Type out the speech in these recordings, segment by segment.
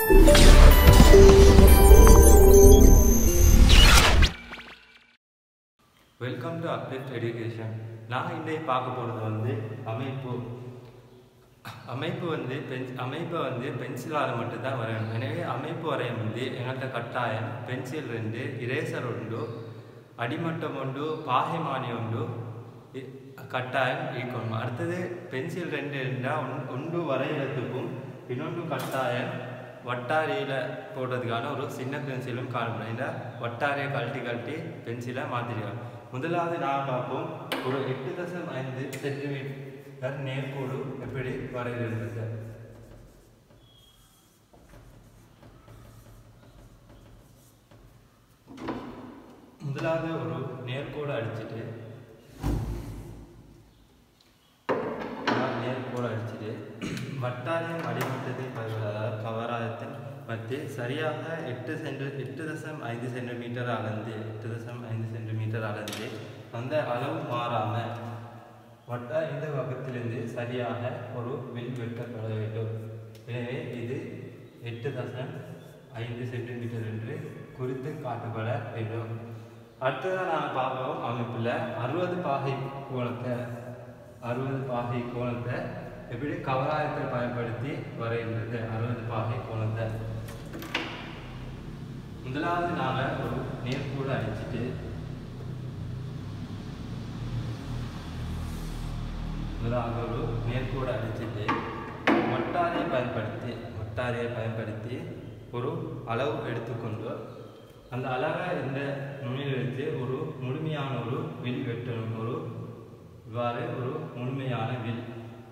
welcome to update education நான் இன்றைய பார்க்க போகிறது வந்து அமைப்பு அமைப்பு வந்து பென் அமைப்பை வந்து பென்சிலால் மட்டும்தான் வரையணும் எனவே அமைப்பு வரையும் வந்து எங்கள்கிட்ட கட்டாயம் பென்சில் ரெண்டு இரேசர் உண்டு அடிமட்டம் உண்டு பாகைமானி உண்டு இ- கட்டாயம் ஈக்கணும் அடுத்தது பென்சில் ரெண்டு இருந்தால் ஒன் ஒன்று வரைகிறதுக்கும் இன்னொன்று கட்டாயம் வட்டாரியில் போடுறதுக்கான ஒரு சின்ன பென்சிலும் காணப்படும் இந்த வட்டாரியை கழட்டி கழட்டி பென்சிலை மாற்றிடுவோம் முதலாவது நான் பார்ப்போம் ஒரு எட்டு தசம் ஐந்து சென்டிமீட்டர் நேர்கோடு எப்படி வரைகிறது முதலாவது ஒரு நேர்கோடு அடிச்சுட்டு நான் நேர்கோடு அடிச்சுட்டு வட்டாரியம் அடிமட்டத்தை பரவுவதால் கவராயத்தின் மத்திய சரியாக எட்டு சென்டி எட்டு தசம் ஐந்து சென்டிமீட்டர் அளந்து எட்டு தசம் ஐந்து சென்டிமீட்டர் அளந்து அந்த அளவு மாறாமல் வட்டா இந்த பக்கத்திலிருந்து சரியாக ஒரு வில் வெட்டப்பட வேண்டும் எனவே இது எட்டு தசம் ஐந்து சென்டிமீட்டர் என்று குறித்து காட்டப்பட வேண்டும் அடுத்ததாக நான் பார்ப்போம் அமைப்பில் அறுபது பாகை கோலத்தை அறுபது பாகை கோலத்தை எப்படி கவராயத்தை பயன்படுத்தி வரைகின்றது அறுபது பாகை கோலத்தை முதலாவது நாங்கள் ஒரு நேர்கோடு அடிச்சுட்டு முதலாக ஒரு நேர்கோடு அடிச்சுட்டு மட்டாரியை பயன்படுத்தி மட்டாரியை பயன்படுத்தி ஒரு அளவு எடுத்துக்கொண்டு அந்த அளவை இந்த நுனியில் வைத்து ஒரு முழுமையான ஒரு வில் வெட்டணும் ஒரு இவ்வாறு ஒரு முழுமையான வில்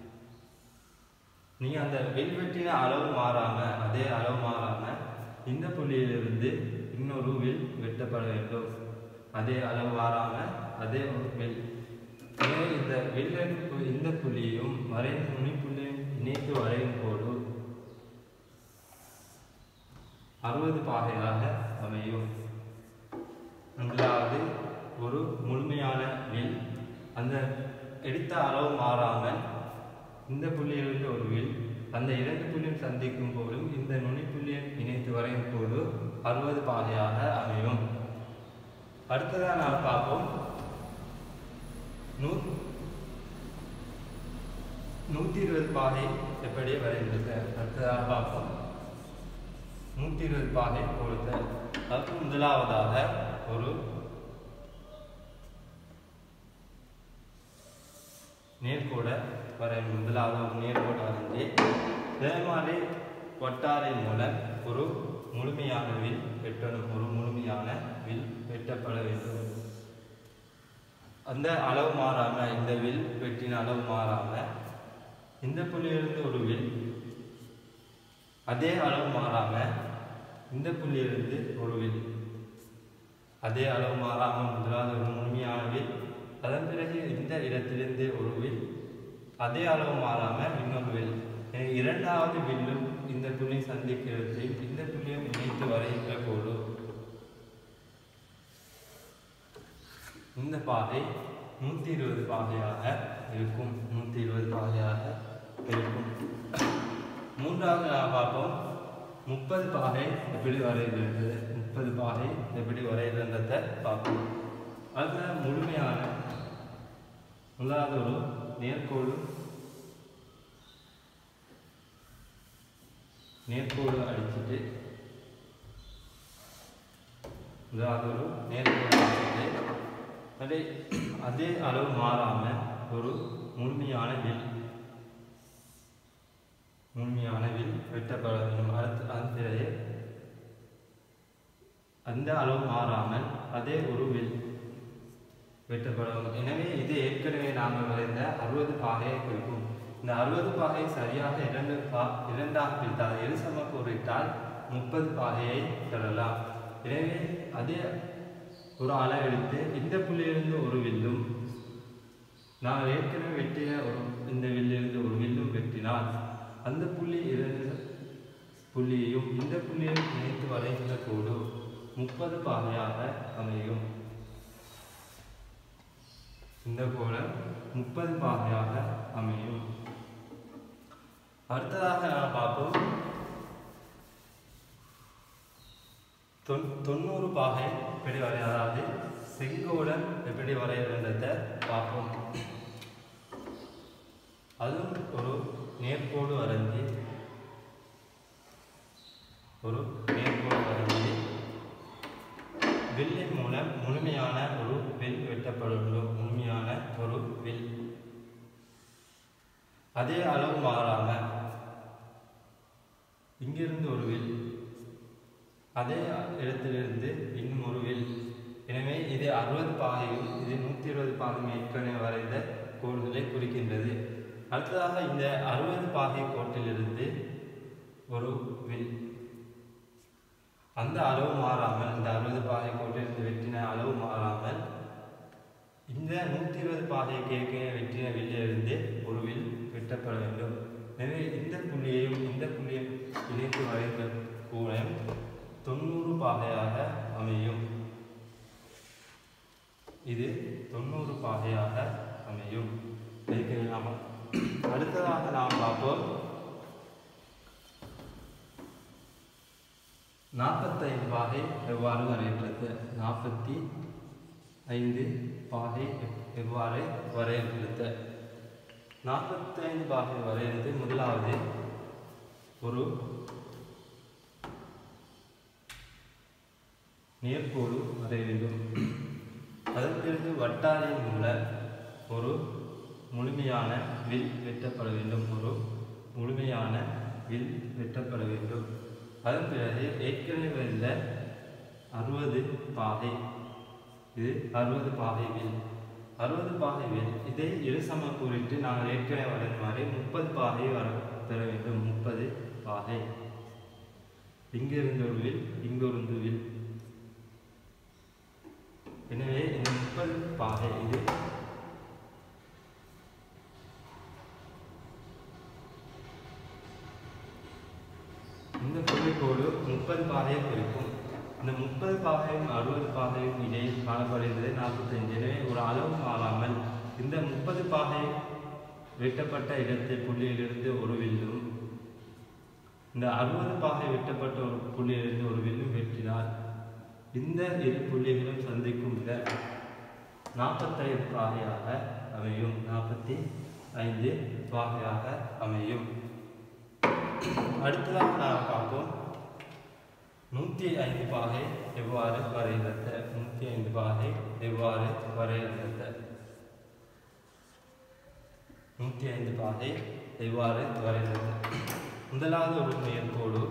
நீ அந்த வில் வெட்டின அளவு மாறாம அதே அளவு மாறாம இந்த புள்ளியிலிருந்து இன்னொரு வில் வெட்டப்பட வேண்டும் அதே அளவு மாறாம அதே ஒரு வில் எனவே இந்த வில்லன் பு- இந்த புள்ளியும் வரையும் நுனி புள்ளியும் இணைத்து வரையும் போது அறுபது பாகையாக அமையும் முதலாவது ஒரு முழுமையான வில் அந்த எடுத்த அளவு மாறாமல் இந்த புள்ளியிலிருந்து ஒரு வில் அந்த இரண்டு புள்ளியும் சந்திக்கும் போதும் இந்த நுனி புள்ளியை இணைத்து வரையும் போது அறுபது பாகையாக அமையும் அடுத்ததாக நாம் பார்ப்போம் நூ நூற்றி இருபது பாகை எப்படி வரைகிறது அடுத்ததாக பார்ப்போம் நூற்றி இருபது பாகை கொடுத்த அதுக்கு முதலாவதாக ஒரு நேர்கோடை வரைய முதலாவது ஒரு நேர்கோடை வரைஞ்சி இதே மாதிரி ஒட்டாரை மூலம் ஒரு முழுமையான வில் வெட்டணும் ஒரு முழுமையான வில் வெட்டப்பட வேண்டும் அந்த அளவு மாறாம இந்த வில் வெட்டின அளவு மாறாம இந்த புள்ளியிலிருந்து ஒரு வில் அதே அளவு மாறாம இந்த புள்ளியிலிருந்து ஒரு வில் அதே அளவு மாறாம முதலாவது ஒரு முழுமையான வில் அதன் பிறகு இந்த இடத்திலிருந்து ஒரு வில் அதே அளவு மாறாம இன்னொரு வில் எனவே இரண்டாவது வில்லும் இந்த புள்ளி சந்திக்கிறது இந்த புள்ளியும் இணைத்து வரைகின்ற போது இந்த பாகை நூற்றி இருபது பாகையாக இருக்கும் நூற்றி இருபது பாகையாக இருக்கும் மூன்றாவது நாம் பார்ப்போம் முப்பது பாகை எப்படி வரைகிறது முப்பது பாகை எப்படி வரைகிறன்றதை பார்ப்போம் அதில் முழுமையான முதலாவது ஒரு நேர்கோடு நேர்கோடு அடிச்சுட்டு முதலாவது ஒரு நேர்கோடு அடிச்சுட்டு அதே அதே அளவு மாறாம ஒரு முழுமையான வில் முழுமையான வில் வெட்டப்பட வேண்டும் அடுத்து அதன் பிறகு அந்த அளவு மாறாமல் அதே ஒரு வில் வெட்டப்பட வேண்டும் எனவே இது ஏற்கனவே நாங்கள் வரைந்த அறுபது பாகையை குறிக்கும் இந்த அறுபது பாகை சரியாக இரண்டு பா இரண்டாக பிரித்தால் இரு சமக்கூறிட்டால் முப்பது பாகையை பெறலாம் எனவே அதே ஒரு அளவு எடுத்து இந்த புள்ளியிலிருந்து ஒரு வில்லும் நான் ஏற்கனவே வெட்டிய ஒரு இந்த வில்லிலிருந்து ஒரு வில்லும் வெட்டினால் அந்த புள்ளி இரண்டு புள்ளியையும் இந்த புள்ளியையும் இணைத்து வரைகின்ற கோடு முப்பது பாகையாக அமையும் இந்த கோலம் முப்பது பாகையாக அமையும் அடுத்ததாக நாம் பார்ப்போம் தொன் தொண்ணூறு பாகை எப்படி வரைய அதாவது செங்கோடன் எப்படி வரையறன்றதை பார்ப்போம் அதுவும் ஒரு நேர்கோடு வரைஞ்சி ஒரு நேர்கோடு வரைஞ்சி வில்லின் மூலம் முழுமையான ஒரு வில் வெட்டப்பட வேண்டும் முழுமையான ஒரு வில் அதே அளவு மாறாம இங்கிருந்து ஒரு வில் அதே இடத்திலிருந்து இன்னும் ஒரு வில் எனவே இது அறுபது பாகையும் இது நூற்றி இருபது பாகையும் ஏற்கனவே வரைந்த கோடுகளை குறிக்கின்றது அடுத்ததாக இந்த அறுபது பாகை கோட்டிலிருந்து ஒரு வில் அந்த அளவு மாறாமல் இந்த அறுபது பாகை கோட்டிலிருந்து வெட்டின அளவு மாறாமல் இந்த நூற்றி இருபது பாகை கேட்க வெட்டின வில்லிலிருந்து ஒரு வில் வெட்டப்பட வேண்டும் எனவே இந்த புள்ளியையும் இந்த புள்ளியையும் இணைத்து வரைந்த கோணம் தொண்ணூறு பாகையாக அமையும் இது தொண்ணூறு பாகையாக அமையும் ஏற்கனவே நாம அடுத்ததாக நாம் பார்ப்போம் நாற்பத்தைந்து பாகை எவ்வாறு வரையறுறது நாற்பத்தி ஐந்து பாகை எவ்- எவ்வாறு வரையறுக்கிறது நாற்பத்தைந்து பாகை வரையறுத்து முதலாவது ஒரு நேர்கோடு வரைய வேண்டும் அதன் பிறகு வட்டாரின் மூலம் ஒரு முழுமையான வில் வெட்டப்பட வேண்டும் ஒரு முழுமையான வில் வெட்டப்பட வேண்டும் அதன் பிறகு ஏற்கனவே வந்த அறுபது பாகை இது அறுபது பாகை வில் அறுபது பாகை வில் இதை இருசம கூறிட்டு நாங்கள் ஏற்கனவே வரைந்த மாதிரி முப்பது பாகை வர பெற வேண்டும் முப்பது பாகை இங்கிருந்து ஒரு வில் இங்கிருந்து வில் எனவே இந்த முப்பது பாகை இது இந்த புள்ளிக்கோடு முப்பது பாகையை குறிக்கும் இந்த முப்பது பாகையும் அறுபது பாகையும் இடையில் காணப்படுகிறது நாற்பத்தைந்து எனவே ஒரு அளவு மாறாமல் இந்த முப்பது பாகை வெட்டப்பட்ட இடத்தை புள்ளியிலிருந்து ஒரு வில்லும் இந்த அறுபது பாகை வெட்டப்பட்ட ஒரு புள்ளியிலிருந்து ஒரு வில்லும் வெட்டினால் இந்த இரு புள்ளிகளும் சந்திக்கும் இந்த நாற்பத்தைந்து பாகையாக அமையும் நாற்பத்தி ஐந்து பாகையாக அமையும் அடுத்ததாக நாம் பார்ப்போம் நூற்றி ஐந்து பாகை எவ்வாறு வரைகிறது நூற்றி ஐந்து பாகை எவ்வாறு வரைகிறது நூற்றி ஐந்து பாகை எவ்வாறு வரைகிறது முதலாவது ஒரு நேர்கோடு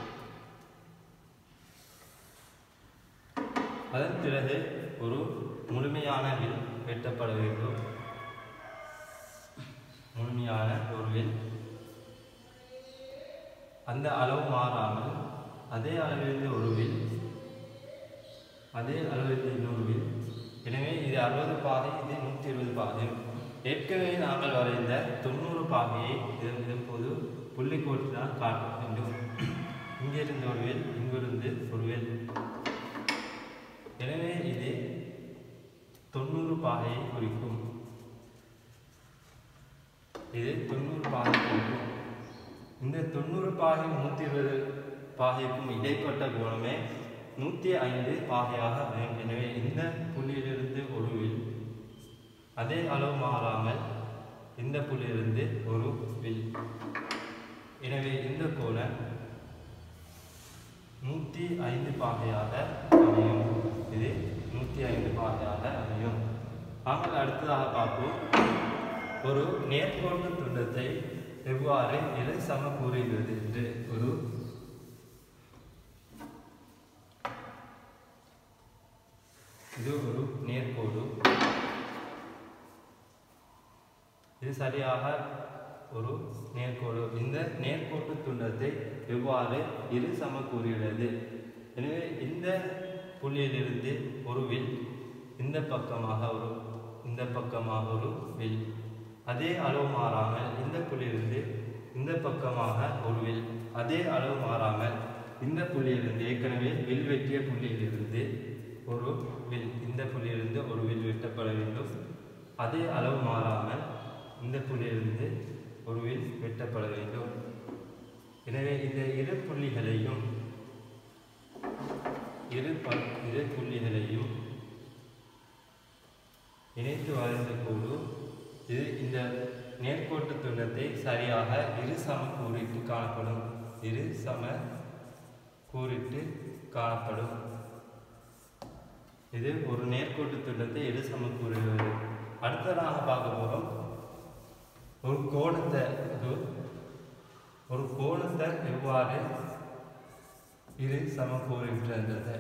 அதன் பிறகு ஒரு முழுமையான வில் வெட்டப்பட வேண்டும் முழுமையான ஒரு வில் அந்த அளவு மாறாமல் அதே அளவிலிருந்து ஒரு வில் அதே அளவிலிருந்து இன்னொரு வில் எனவே இது அறுபது பாகை இது நூற்றி இருபது பாகை ஏற்கனவே நாங்கள் வரைந்த தொண்ணூறு பாகையை இதன் இப்போது புள்ளிக்கோட்டினால் காட்ட வேண்டும் இங்கிருந்து ஒரு வில் இங்கிருந்து ஒரு வில் எனவே இது தொண்ணூறு பாகையை குறிக்கும் இது தொண்ணூறு பாகை குறிக்கும் இந்த தொண்ணூறு பாகை நூற்றி இருபது பாகைக்கும் இடைப்பட்ட கோணமே நூற்றி ஐந்து பாகையாக அமையும் எனவே இந்த புள்ளியிலிருந்து ஒரு வில் அதே அளவு மாறாமல் இந்த புள்ளியிலிருந்து ஒரு வில் எனவே இந்த கோணம் நூற்றி ஐந்து பாகையாக அமையும் இது நூற்றி ஐந்து பாகையாக அமையும் ஆனால் அடுத்ததாக பார்ப்போம் ஒரு நேர்கோட்டு துண்டத்தை எவ்வாறு இரு சமக்கூறுகிறது என்று ஒரு இது ஒரு நேர்கோடு இது சரியாக ஒரு நேர்கோடு இந்த நேர்கோட்டு துண்டத்தை எவ்வாறு இரு சமக்கூறுகிறது எனவே இந்த புள்ளியிலிருந்து ஒரு வில் இந்த பக்கமாக ஒரு இந்த பக்கமாக ஒரு வில் அதே அளவு மாறாமல் இந்த புள்ளியிலிருந்து இந்த பக்கமாக ஒரு வில் அதே அளவு மாறாமல் இந்த புள்ளியிலிருந்து ஏற்கனவே வில் வெட்டிய புள்ளியிலிருந்து ஒரு வில் இந்த புள்ளியிலிருந்து ஒரு வில் வெட்டப்பட வேண்டும் அதே அளவு மாறாமல் இந்த புள்ளியிலிருந்து ஒரு வில் வெட்டப்பட வேண்டும் எனவே இந்த இரு புள்ளிகளையும் இரு ப இரு புள்ளிகளையும் இணைத்து வரைந்த கோடு இது இந்த நேர்கோட்டு துண்டத்தை சரியாக இரு சம கூறிட்டு காணப்படும் இரு சம கூறிட்டு காணப்படும் இது ஒரு நேர்கோட்டு துண்டத்தை இரு சம கூறுகிறது அடுத்ததாக பார்க்க போகிறோம் ஒரு கோணத்தை இது ஒரு கோணத்தை எவ்வாறு இரு சம கூறுகின்றது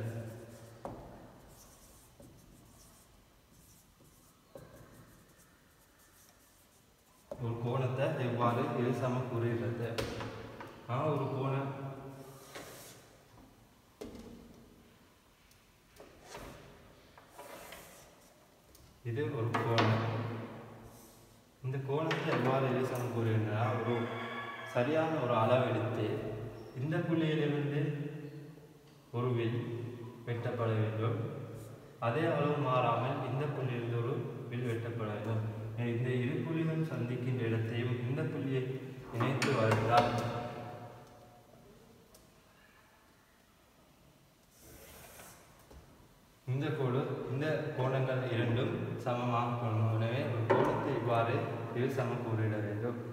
ஒரு கோணத்தை எவ்வாறு இரு சம கூறுகிறது ஆ ஒரு கோணம் இது ஒரு கோணம் இந்த கோணத்தை எவ்வாறு இரு சம கூறுகின்றனா ஒரு சரியான ஒரு அளவு எடுத்து இந்த புள்ளியிலிருந்து ஒரு வில் வெட்டப்பட வேண்டும் அதே அளவு மாறாமல் இந்த புள்ளியிலிருந்து ஒரு வில் வெட்டப்பட வேண்டும் இந்த இரு புள்ளிகள் சந்திக்கின்ற இடத்தையும் இந்த புள்ளியை இணைத்து வருகிறார் இந்த கோடு இந்த கோணங்கள் இரண்டும் சமமாக கொள்ளும் எனவே ஒரு கோணத்தை இவ்வாறு இரு சம கூறிட வேண்டும்